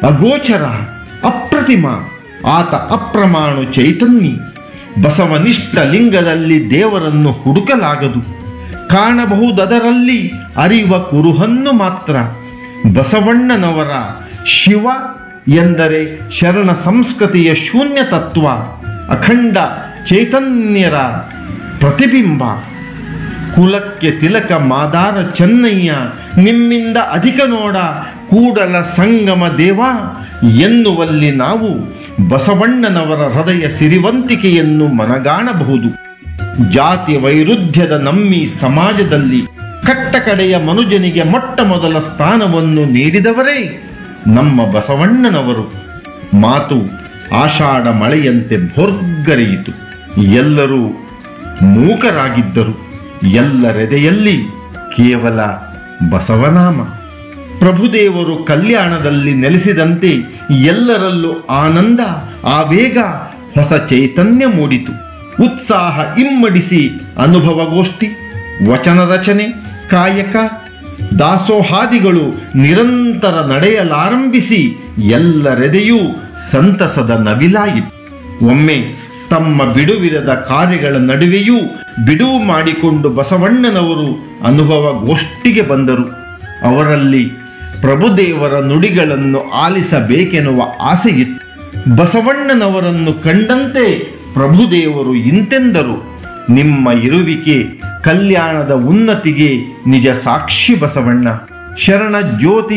ಅಗೋಚರ ಅಪ್ರತಿಮ ಆತ ಅಪ್ರಮಾಣು ಚೈತನ್ಯಿ ಬಸವನಿಷ್ಠ ಲಿಂಗದಲ್ಲಿ ದೇವರನ್ನು ಹುಡುಕಲಾಗದು ಕಾಣಬಹುದದರಲ್ಲಿ ಅರಿವ ಕುರುಹನ್ನು ಮಾತ್ರ ಬಸವಣ್ಣನವರ ಶಿವ ಎಂದರೆ ಶರಣ ಸಂಸ್ಕೃತಿಯ ಶೂನ್ಯ ತತ್ವ ಅಖಂಡ ಚೈತನ್ಯರ ಪ್ರತಿಬಿಂಬ ಕುಲಕ್ಕೆ ತಿಲಕ ಮಾದಾರ ಚೆನ್ನಯ್ಯ ನಿಮ್ಮಿಂದ ಅಧಿಕ ನೋಡ ಕೂಡಲ ಸಂಗಮ ದೇವ ಎನ್ನುವಲ್ಲಿ ನಾವು ಬಸವಣ್ಣನವರ ಹೃದಯ ಸಿರಿವಂತಿಕೆಯನ್ನು ಮನಗಾಣಬಹುದು ಜಾತಿ ವೈರುಧ್ಯದ ನಮ್ಮಿ ಸಮಾಜದಲ್ಲಿ ಕಟ್ಟಕಡೆಯ ಮನುಜನಿಗೆ ಮೊಟ್ಟ ಮೊದಲ ಸ್ಥಾನವನ್ನು ನೀಡಿದವರೇ ನಮ್ಮ ಬಸವಣ್ಣನವರು ಮಾತು ಆಷಾಢ ಮಳೆಯಂತೆ ಭೋರ್ಗರೆಯಿತು ಎಲ್ಲರೂ ಮೂಕರಾಗಿದ್ದರು ಎಲ್ಲರೆದೆಯಲ್ಲಿ ಕೇವಲ ಬಸವನಾಮ ಪ್ರಭುದೇವರು ಕಲ್ಯಾಣದಲ್ಲಿ ನೆಲೆಸಿದಂತೆ ಎಲ್ಲರಲ್ಲೂ ಆನಂದ ಆವೇಗ ಹೊಸ ಚೈತನ್ಯ ಮೂಡಿತು ಉತ್ಸಾಹ ಇಮ್ಮಡಿಸಿ ಅನುಭವಗೋಷ್ಠಿ ವಚನ ರಚನೆ ಕಾಯಕ ದಾಸೋಹಾದಿಗಳು ನಿರಂತರ ನಡೆಯಲಾರಂಭಿಸಿ ಎಲ್ಲರೆದೆಯೂ ಸಂತಸದ ನವಿಲಾಯಿತು ಒಮ್ಮೆ ತಮ್ಮ ಬಿಡುವಿರದ ಕಾರ್ಯಗಳ ನಡುವೆಯೂ ಬಿಡುವು ಮಾಡಿಕೊಂಡು ಬಸವಣ್ಣನವರು ಅನುಭವ ಗೋಷ್ಠಿಗೆ ಬಂದರು ಅವರಲ್ಲಿ ಪ್ರಭುದೇವರ ನುಡಿಗಳನ್ನು ಆಲಿಸಬೇಕೆನ್ನುವ ಆಸೆಯಿತ್ತು ಬಸವಣ್ಣನವರನ್ನು ಕಂಡಂತೆ ಪ್ರಭುದೇವರು ಇಂತೆಂದರು ನಿಮ್ಮ ಇರುವಿಕೆ ಕಲ್ಯಾಣದ ಉನ್ನತಿಗೆ ನಿಜ ಸಾಕ್ಷಿ ಬಸವಣ್ಣ ಶರಣ ಜ್ಯೋತಿ